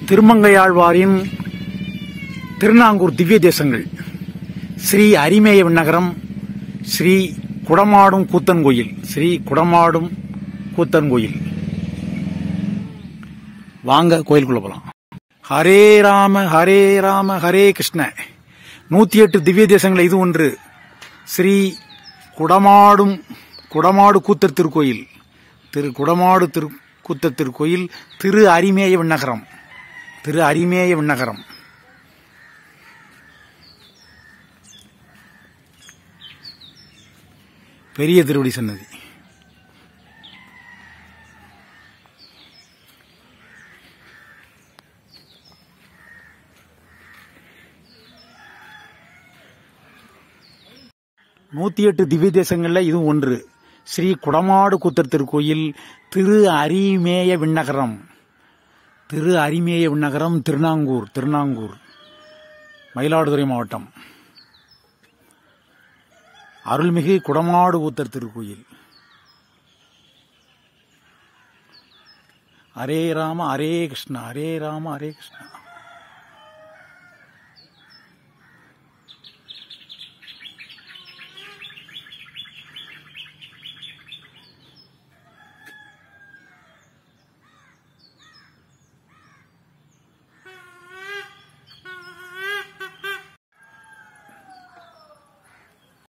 திருமங்கையாழ்வாரின் திருநாங்கூர் திவ்ய தேசங்கள் ஸ்ரீ அரிமேய விண்ணகரம் ஸ்ரீ குடமாடும் கூத்தன் கோயில் ஸ்ரீ குடமாடும் கூத்தன் கோயில் வாங்க கோயிலுக்குள்ள போலாம் ஹரே ராம ஹரே ராம ஹரே கிருஷ்ண நூத்தி எட்டு திவ்ய தேசங்கள் இது ஒன்று ஸ்ரீ குடமாடும் குடமாடு கூத்தர் திருக்கோயில் திரு குடமாடு திரு கூத்தர் திருக்கோயில் திரு அரிமேய விண்ணகரம் திரு அரிமேய விண்ணகரம் பெரிய திருவடி சன்னதி நூத்தி எட்டு திவ்ய தேசங்கள்ல இதுவும் ஒன்று ஸ்ரீ குடமாடு கூத்தர் திருக்கோயில் திரு அரிமேய விண்ணகரம் திரு அரிமேய விண்ணகரம் திருநாங்கூர் திருநாங்கூர் மயிலாடுதுறை மாவட்டம் அருள்மிகு குடமாடு கூத்தர் திருக்கோயில் ஹரே ராம ஹரே கிருஷ்ணா ஹரே ராம ஹரே கிருஷ்ணா